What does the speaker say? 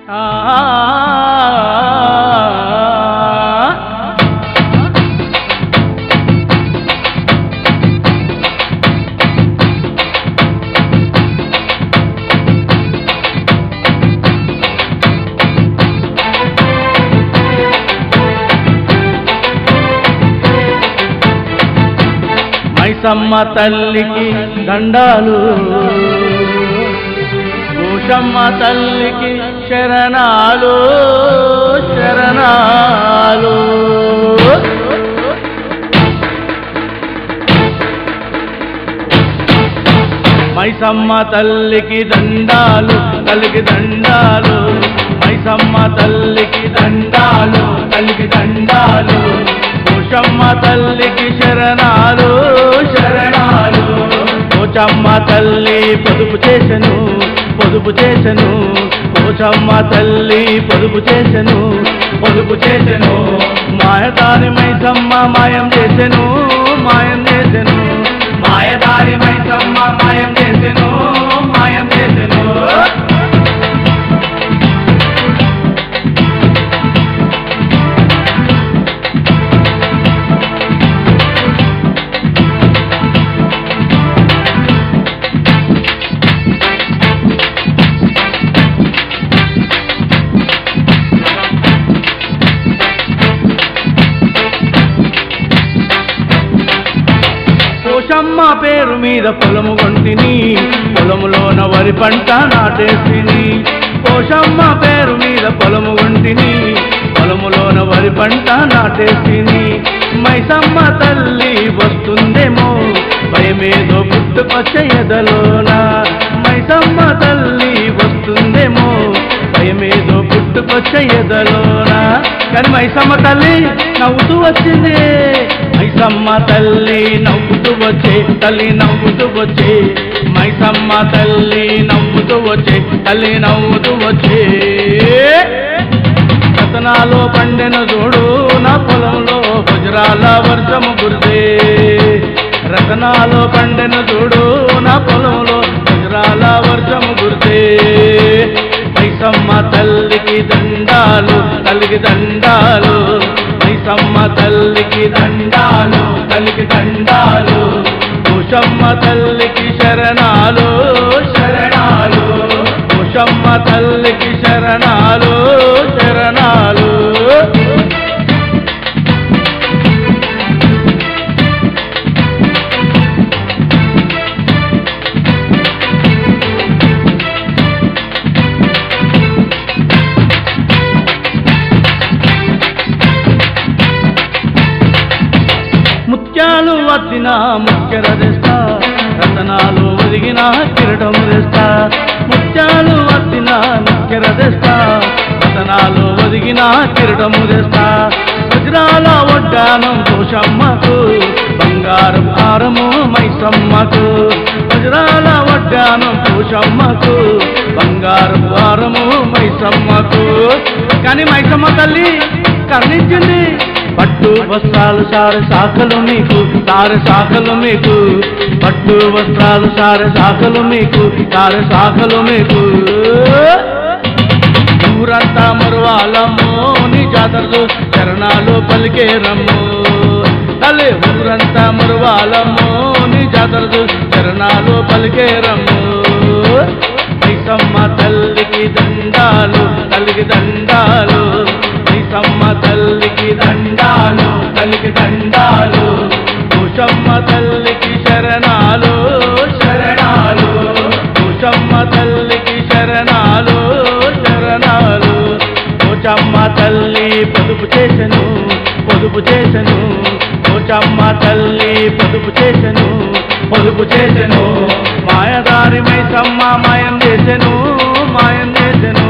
మైసమ్మ తల్లికి దండాలు భూషమ్మ తల్లికి శరణాలు శరణాలు మైసమ్మ తల్లికి దండాలు తల్లికి దండాలు మైసమ్మ తల్లికి దండాలు తల్లికి దండాలు భూషమ్మ తల్లికి శరణాలు శరణాలు పోచమ్మ తల్లి పొదుపు చేసెను పొదుపు చేసెను పోచమ్మ తల్లి పొదుపు చేసెను పొదుపు చేసెను మాయదారి మైసమ్మ మాయం చేసెను మాయం చేసెను మాయదారి మైసమ్మ మాయం చేసెను మాయం చేసెను పోషమ్మ పేరు మీద పొలము కొంటిని పొలములోన వరి పంట నాటేసిని పోషమ్మ పేరు మీద పొలము కొంటిని పొలములోన వరి పంట నాటేసిని మైసమ్మ తల్లి వస్తుందేమో భయమేదో పుట్టుకొచ్చే ఎదలోన మైసమ్మ తల్లి వస్తుందేమో భయమేదో పుట్టుకొచ్చే ఎదలోన కానీ మైసమ్మ తల్లి నవ్వుతూ వచ్చింది మైసమ్మ తల్లి నవ్వుతూ వచ్చే తల్లి నవ్వుతూ వచ్చే మైసమ్మ తల్లి నవ్వుతూ వచ్చే తల్లి నవ్వుతూ వచ్చే రతనాలో పండెను చూడు నా పొలంలో వజ్రాల వర్షము కురిసే రతనాలో పండెను చూడు నా పొలంలో వజ్రాల వర్షము కురిసే మైసమ్మ తల్లికి దండాలు తల్లికి దండాలు మైసమ్మ తల్లికి దండాలు తల్లికి దండాలు కుషమ్మ తల్లికి శరణాలు శరణాలు కుషమ్మ తల్లికి శరణాలు శరణాలు ముత్యాలు వద్దిన ముఖ్యర తెస్తా రతనాలు ఒదిగిన కిరటము తెస్తా ముత్యాలు వద్దిన ముఖ్యర తెస్తా రతనాలు ఒదిగిన కిరటము తెస్తా వజ్రాల వడ్డానం పోషమ్మకు బంగారు హారము మైసమ్మకు వజ్రాల వడ్డానం పోషమ్మకు బంగారు హారము మైసమ్మకు కానీ మైసమ్మ తల్లి కర్ణించింది పట్టు వస్త్రాలు సార శాఖలు మీకు సార శాఖలు మీకు పట్టు వస్త్రాలు సార శాఖలు మీకు సార శాఖలు మీకు ఊరంతా మరువాలమ్మో నీ జాతరలు చరణాలు పలికే రమ్ము తల్లి ఊరంతా మరువాలమ్మో నీ జాతరలు చరణాలు పలికే రమ్ము మైసమ్మ తల్లికి దండాలు తల్లికి దండాలు మైసమ్మ తల్లికి దండాలు తల్లికి దండాలు కుషమ్మ తల్లికి శరణాలు శరణాలు కుషమ్మ తల్లికి శరణాలు శరణాలు కోచమ్మ తల్లి పొదుపు చేసెను పొదుపు చేసెను కోచమ్మ తల్లి పొదుపు చేసెను పొదుపు చేసెను మాయదారి మైసమ్మ మాయం చేసెను మాయం చేసెను